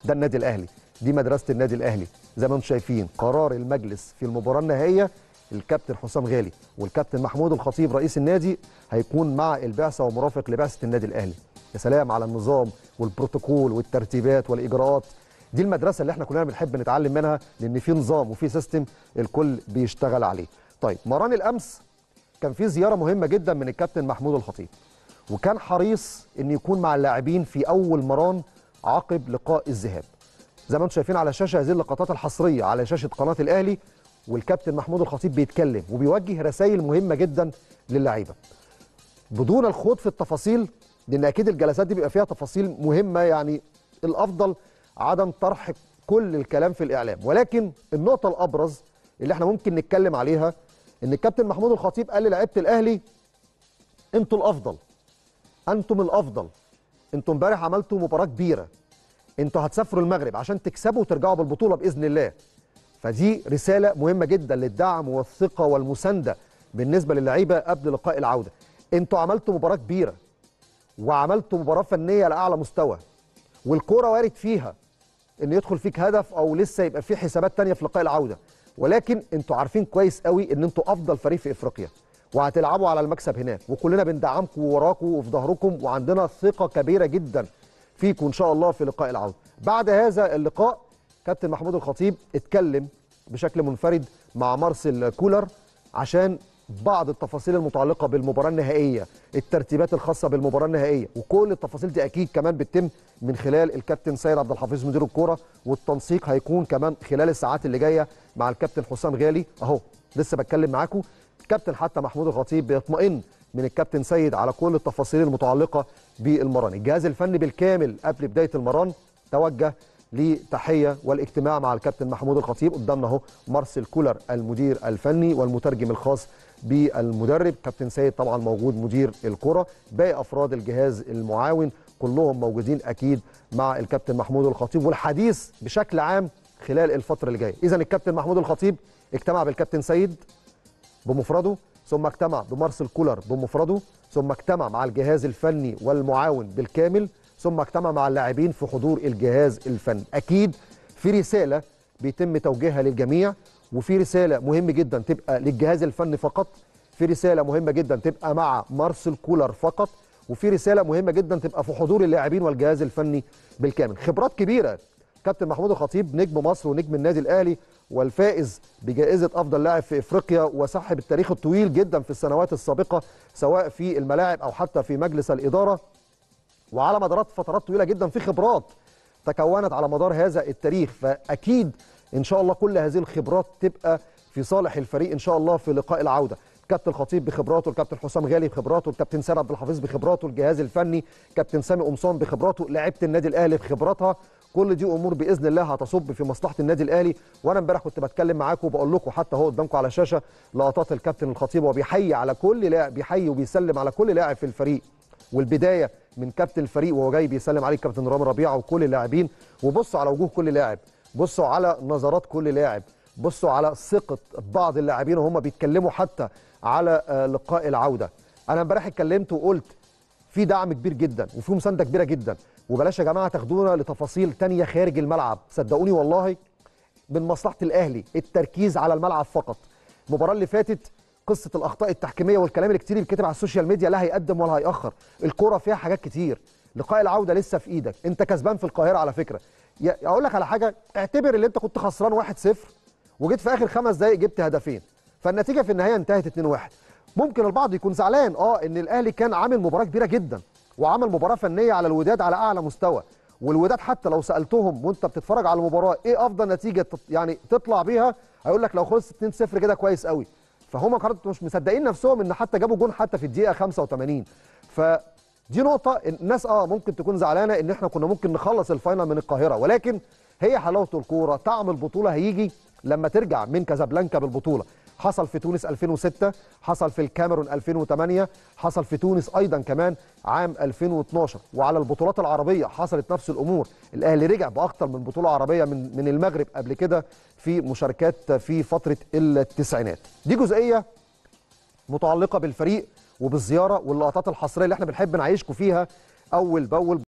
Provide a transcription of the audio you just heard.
ده النادي الاهلي دي مدرسه النادي الاهلي زي ما انتم شايفين قرار المجلس في المباراه النهائيه الكابتن حسام غالي والكابتن محمود الخطيب رئيس النادي هيكون مع البعثه ومرافق لبعثه النادي الاهلي يا سلام على النظام والبروتوكول والترتيبات والاجراءات دي المدرسه اللي احنا كلنا بنحب نتعلم منها لان في نظام وفي سيستم الكل بيشتغل عليه طيب مران الامس كان في زياره مهمه جدا من الكابتن محمود الخطيب وكان حريص ان يكون مع اللاعبين في اول مران عقب لقاء الذهاب زي ما انتم شايفين على الشاشه هذه اللقطات الحصريه على شاشه قناه الاهلي والكابتن محمود الخطيب بيتكلم وبيوجه رسائل مهمه جدا للعيبه بدون الخوض في التفاصيل لان اكيد الجلسات دي بيبقى فيها تفاصيل مهمه يعني الافضل عدم طرح كل الكلام في الاعلام ولكن النقطه الابرز اللي احنا ممكن نتكلم عليها ان الكابتن محمود الخطيب قال للاعيبه الاهلي انتوا الافضل انتم الافضل انتوا امبارح عملتوا مباراه كبيره انتوا هتسافروا المغرب عشان تكسبوا وترجعوا بالبطوله باذن الله فدي رساله مهمه جدا للدعم والثقه والمسانده بالنسبه للعيبه قبل لقاء العوده انتوا عملتوا مباراه كبيره وعملتوا مباراه فنيه لاعلى مستوى والكوره وارد فيها ان يدخل فيك هدف او لسه يبقى في حسابات تانية في لقاء العوده ولكن انتوا عارفين كويس قوي ان انتوا افضل فريق في افريقيا وهتلعبوا على المكسب هناك وكلنا بندعمكم وراكم وفي ظهركم وعندنا ثقه كبيره جدا فيكم ان شاء الله في لقاء العوده بعد هذا اللقاء كابتن محمود الخطيب اتكلم بشكل منفرد مع مارسيل كولر عشان بعض التفاصيل المتعلقه بالمباراه النهائيه الترتيبات الخاصه بالمباراه النهائيه وكل التفاصيل دي اكيد كمان بتتم من خلال الكابتن سيد عبد الحفيظ مدير الكوره والتنسيق هيكون كمان خلال الساعات اللي جايه مع الكابتن حسام غالي اهو لسه بتكلم معاكم الكابتن حتى محمود الخطيب بيطمئن من الكابتن سيد على كل التفاصيل المتعلقه بالمران الجهاز الفني بالكامل قبل بدايه المران توجه لتحيه والاجتماع مع الكابتن محمود الخطيب قدامنا اهو مارسيل كولر المدير الفني والمترجم الخاص بالمدرب كابتن سيد طبعا موجود مدير الكره باقي افراد الجهاز المعاون كلهم موجودين اكيد مع الكابتن محمود الخطيب والحديث بشكل عام خلال الفتره اللي جايه اذا الكابتن محمود الخطيب اجتمع بالكابتن سيد بمفرده ثم اجتمع بمارسيل كولر بمفرده ثم اجتمع مع الجهاز الفني والمعاون بالكامل ثم اجتمع مع اللاعبين في حضور الجهاز الفني اكيد في رساله بيتم توجيهها للجميع وفي رساله مهم جدا تبقى للجهاز الفني فقط في رساله مهمه جدا تبقى مع مارسيل كولر فقط وفي رساله مهمه جدا تبقى في حضور اللاعبين والجهاز الفني بالكامل خبرات كبيره كابتن محمود الخطيب نجم مصر ونجم النادي الاهلي والفائز بجائزه افضل لاعب في افريقيا وصاحب التاريخ الطويل جدا في السنوات السابقه سواء في الملاعب او حتى في مجلس الاداره وعلى مدارات فترات طويله جدا في خبرات تكونت على مدار هذا التاريخ فاكيد ان شاء الله كل هذه الخبرات تبقى في صالح الفريق ان شاء الله في لقاء العوده كابتن الخطيب بخبراته الكابتن حسام غالي بخبراته الكابتن سيد عبد الحفيظ بخبراته الجهاز الفني كابتن سامي قمصان بخبراته لعيبه النادي الاهلي بخبراتها كل دي امور باذن الله هتصب في مصلحه النادي الاهلي وانا امبارح كنت بتكلم معاكم وبقول لكم حتى هو قدامكم على الشاشه لقطات الكابتن الخطيب وبيحيي على كل لاعب بيحيي وبيسلم على كل لاعب في الفريق والبدايه من كابتن الفريق وهو جاي بيسلم عليه الكابتن رامي ربيعه وكل اللاعبين وبصوا على وجوه كل لاعب بصوا على نظرات كل لاعب بصوا على ثقه بعض اللاعبين وهم بيتكلموا حتى على لقاء العوده انا امبارح اتكلمت وقلت في دعم كبير جدا وفي مسانده كبيره جدا وبلاش يا جماعه تاخدونا لتفاصيل تانية خارج الملعب صدقوني والله من مصلحه الاهلي التركيز على الملعب فقط المباراه اللي فاتت قصه الاخطاء التحكيميه والكلام الكتير اللي بيتكتب على السوشيال ميديا لا هيقدم ولا هيأخر الكوره فيها حاجات كتير لقاء العوده لسه في ايدك انت كسبان في القاهره على فكره اقول لك على حاجه اعتبر اللي انت كنت خسران 1-0 وجيت في اخر خمس دقائق جبت هدفين فالنتيجه في النهايه انتهت 2-1 ممكن البعض يكون زعلان اه ان الاهلي كان عامل مباراه كبيره جدا وعمل مباراه فنيه على الوداد على اعلى مستوى والوداد حتى لو سالتهم وانت بتتفرج على المباراه ايه افضل نتيجه يعني تطلع بيها هيقول لك لو خلص 2-0 كده كويس قوي فهم كانوا مش مصدقين نفسهم ان حتى جابوا جون حتى في الدقيقه 85 فدي نقطه الناس اه ممكن تكون زعلانه ان احنا كنا ممكن نخلص الفاينل من القاهره ولكن هي حلاوه الكوره طعم البطوله هيجي لما ترجع من كازابلانكا بالبطوله حصل في تونس 2006 حصل في الكاميرون 2008 حصل في تونس ايضا كمان عام 2012 وعلى البطولات العربيه حصلت نفس الامور الاهلي رجع باكثر من بطوله عربيه من من المغرب قبل كده في مشاركات في فتره التسعينات دي جزئيه متعلقه بالفريق وبالزياره واللقطات الحصريه اللي احنا بنحب نعيشكم فيها اول باول